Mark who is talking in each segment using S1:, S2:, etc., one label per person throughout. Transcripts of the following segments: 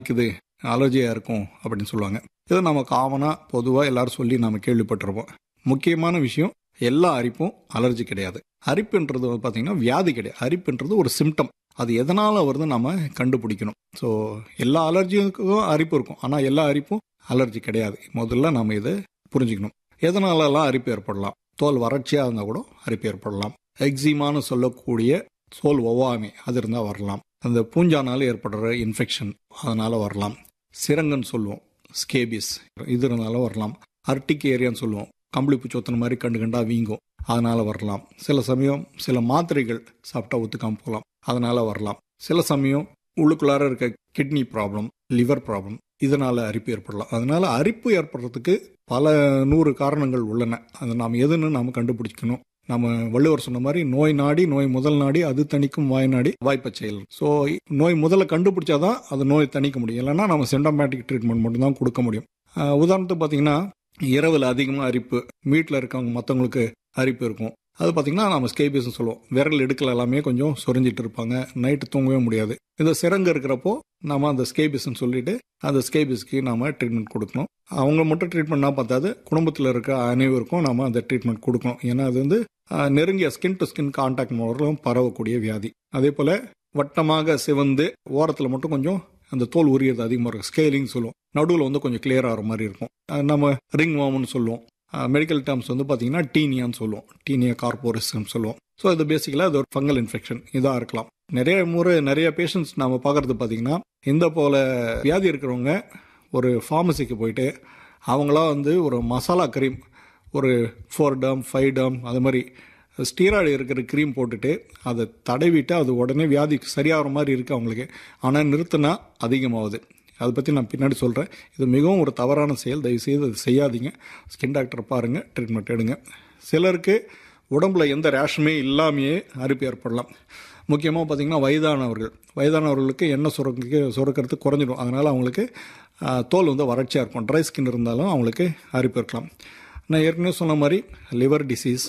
S1: இருக்குது அலர்ஜியாக இருக்கும் அப்படின்னு சொல்லுவாங்க இதை நம்ம காமனாக பொதுவாக எல்லாரும் சொல்லி நம்ம கேள்விப்பட்டிருப்போம் முக்கியமான விஷயம் எல்லா அரிப்பும் அலர்ஜி கிடையாது அரிப்புன்றது வந்து பார்த்தீங்கன்னா வியாதி கிடையாது அரிப்புன்றது ஒரு சிம்டம் அது எதனால் வருது நம்ம கண்டுபிடிக்கணும் ஸோ எல்லா அலர்ஜிக்கும் அரிப்பு இருக்கும் ஆனால் எல்லா அரிப்பும் அலர்ஜி கிடையாது முதல்ல நம்ம இதை புரிஞ்சுக்கணும் எதனாலலாம் அரிப்பு ஏற்படலாம் தோல் வறட்சியாக இருந்தால் கூட அரிப்பு ஏற்படலாம் எக்ஸிமான்னு சொல்லக்கூடிய தோல் ஒவ்வாமை அது இருந்தால் வரலாம் அந்த பூஞ்சானால ஏற்படுற இன்ஃபெக்ஷன் அதனால வரலாம் சிரங்கன்னு சொல்லுவோம் ஸ்கேபிஸ் இது இருந்தாலும் வரலாம் அர்டிக் ஏரியான்னு சொல்லுவோம் கம்பளி பூச்சோத்தன மாதிரி கண்டு கண்டா வீங்கும் அதனால வரலாம் சில சமயம் சில மாத்திரைகள் சாப்பிட்டா ஒத்துக்காம போகலாம் அதனால வரலாம் சில சமயம் உள்ளுக்குள்ளார இருக்க கிட்னி ப்ராப்ளம் லிவர் ப்ராப்ளம் இதனால அரிப்பு ஏற்படலாம் அதனால அரிப்பு ஏற்படுறதுக்கு பல நூறு காரணங்கள் உள்ளன அதை நாம் எதுன்னு நாம் கண்டுபிடிக்கணும் நம்ம வள்ளுவர் சொன்ன மாதிரி நோய் நாடி நோய் முதல் நாடி அது தணிக்கும் வாய் நாடி வாய்ப்பச் செயல் ஸோ நோய் முதல்ல கண்டுபிடிச்சாதான் அது நோய் தணிக்க முடியும் இல்லைன்னா நம்ம சிண்டமேட்டிக் ட்ரீட்மெண்ட் மட்டும்தான் கொடுக்க முடியும் ஆஹ் உதாரணத்துக்கு பார்த்தீங்கன்னா இரவில் அதிகமாக அரிப்பு வீட்டில் இருக்கவங்க மற்றவங்களுக்கு அரிப்பு இருக்கும் அது பார்த்தீங்கன்னா நம்ம ஸ்கேபிஸ்னு சொல்லுவோம் விரல் எடுக்கல எல்லாமே கொஞ்சம் சொரிஞ்சிட்டு இருப்பாங்க நைட்டு தூங்கவே முடியாது இந்த சிறங்கு இருக்கிறப்போ நம்ம அந்த ஸ்கேபிஸ்ன்னு சொல்லிட்டு அந்த ஸ்கேபிஸ்க்கு நாம ட்ரீட்மெண்ட் கொடுக்கணும் அவங்க மட்டும் ட்ரீட்மெண்ட்னா பார்த்தாது குடும்பத்தில் இருக்க அனைவருக்கும் நாம அந்த ட்ரீட்மெண்ட் கொடுக்கணும் ஏன்னா அது வந்து ஆஹ், நெருங்கிய ஸ்கின் டு ஸ்கின் கான்டாக்ட் மூலம் பரவக்கூடிய வியாதி அதே போல வட்டமாக சிவந்து ஓரத்தில் மட்டும் கொஞ்சம் அந்த தோல் உரியது அதிகமாக இருக்கும் ஸ்கேலிங் சொல்லுவோம் நடுவில் வந்து கொஞ்சம் கிளியர் ஆகிற மாதிரி இருக்கும் ஆஹ், நம்ம ரிங் வார்ம்னு சொல்லுவோம் மெடிக்கல் டேர்ம்ஸ் வந்து பார்த்தீங்கன்னா டீனியான்னு சொல்லுவோம் டீனியா கார்போரிஸ்ன்னு சொல்லுவோம் ஸோ இது பேசிக்கலாக அது ஒரு ஃபங்கல் இன்ஃபெக்ஷன் இதாக இருக்கலாம் நிறைய முறை நிறைய பேஷண்ட்ஸ் நாம பார்க்கறது பார்த்தீங்கன்னா இந்த போல வியாதி இருக்கிறவங்க ஒரு ஃபார்மசிக்கு போயிட்டு அவங்களா வந்து ஒரு மசாலா க்ரீம் ஒரு ஃபோர் டம் ஃபைவ் டம் அது மாதிரி ஸ்டீராய்டு இருக்கிற க்ரீம் போட்டுட்டு அதை தடவிட்டு அது உடனே வியாதி சரியாகிற மாதிரி இருக்குது அவங்களுக்கு ஆனால் நிறுத்தினா அதிகமாகுது அதை பற்றி நான் பின்னாடி சொல்கிறேன் இது மிகவும் ஒரு தவறான செயல் தயவுசெய்து அது செய்யாதீங்க ஸ்கின் டாக்டரை பாருங்கள் ட்ரீட்மெண்ட் எடுங்க சிலருக்கு உடம்புல எந்த ரேஷனுமே இல்லாமையே அரிப்பு ஏற்படலாம் முக்கியமாக பார்த்தீங்கன்னா வயதானவர்கள் வயதானவர்களுக்கு எண்ணெய் சுரக்க சுரக்கிறது குறைஞ்சிடும் அதனால் அவங்களுக்கு ஆஹ், தோல் வந்து வறட்சியாக இருக்கும் ட்ரை ஸ்கின் இருந்தாலும் அவங்களுக்கு அரிப்பு இருக்கலாம் நான் ஏற்கனவே சொன்ன மாதிரி liver disease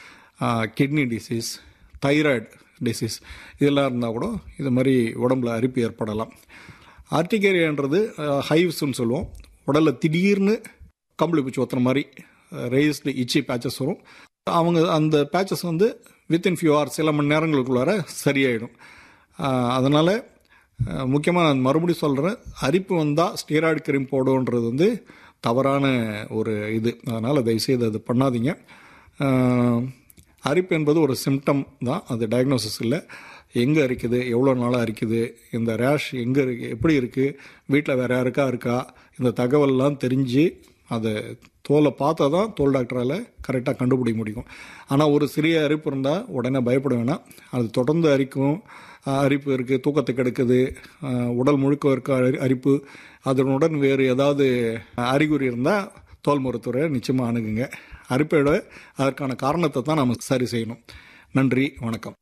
S1: kidney disease thyroid disease இதெல்லாம் இருந்தால் கூட இது மாதிரி உடம்புல அரிப்பு ஏற்படலாம் ஆர்டிகேரியான்றது ஹைவ்ஸ்ன்னு சொல்லுவோம் உடலில் திடீர்னு கம்பளி பூச்சி ஒத்துற மாதிரி ரேஸ்டு இச்சி பேச்சஸ் வரும் அவங்க அந்த பேச்சஸ் வந்து வித்தின் ஃபியூ ஹவர்ஸ் சில மணி நேரங்களுக்குள்ளார சரியாயிடும் அதனால் முக்கியமாக நான் மறுபடியும் சொல்கிறேன் அரிப்பு வந்தால் ஸ்டீராய்டு கிரீம் போடுன்றது வந்து தவறான ஒரு இது அதனால் தயவுசெய்து அது பண்ணாதீங்க ஆஹ், அரிப்பு என்பது ஒரு சிம்டம் தான் அது டயக்னோசிஸ் இல்லை எங்கே அரிக்குது எவ்வளோ நாளாக அரிக்குது இந்த ரேஷ் எங்கே இருக்கு எப்படி இருக்குது வீட்டில் வேற யாருக்கா இருக்கா இந்த தகவல்லாம் தெரிஞ்சு அதை தோலை பார்த்தா தான் தோல் டாக்டரால் கரெக்டாக கண்டுபிடிக்க முடியும் ஆனால் ஒரு சிறிய அரிப்பு இருந்தால் உடனே பயப்பட வேணாம் அது தொடர்ந்து அரிக்கும் ஆஹ், அரிப்பு இருக்குது தூக்கத்தை கெடுக்குது ஆஹ், உடல் முழுக்க இருக்க அரி- அரிப்பு அதனுடன் வேறு ஏதாவது அறிகுறி இருந்தால் தோல் மருத்துவரை நிச்சயமாக அணுகுங்க அரிப்போட அதற்கான காரணத்தை தான் நம்ம சரி செய்யணும் நன்றி வணக்கம்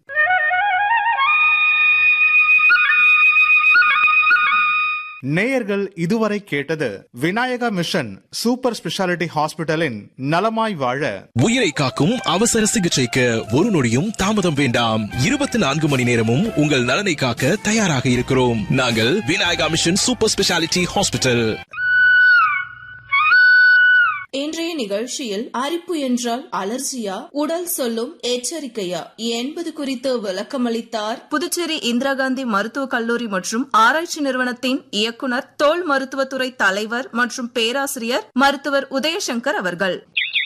S2: நேயர்கள் இதுவரை கேட்டது விநாயகா மிஷன் சூப்பர் ஸ்பெஷாலிட்டி ஹாஸ்பிட்டலின் நலமாய் வாழ
S3: உயிரை காக்கும் அவசர சிகிச்சைக்கு ஒரு நொடியும் தாமதம் வேண்டாம் இருபத்தி நான்கு மணி நேரமும் உங்கள் நலனை காக்க தயாராக இருக்கிறோம் நாங்கள் Vinayaka mission super speciality hospital
S4: இன்றைய நிகழ்ச்சியில் அரிப்பு என்றால் அலர்ஜியா உடல் சொல்லும் எச்சரிக்கையா என்பது குறித்து விளக்கமளித்தார் புதுச்சேரி இந்திரா காந்தி மருத்துவக் கல்லூரி மற்றும் ஆராய்ச்சி நிறுவனத்தின் இயக்குனர் தோல் மருத்துவத்துறை தலைவர் மற்றும் பேராசிரியர் மருத்துவர் உதயசங்கர் அவர்கள்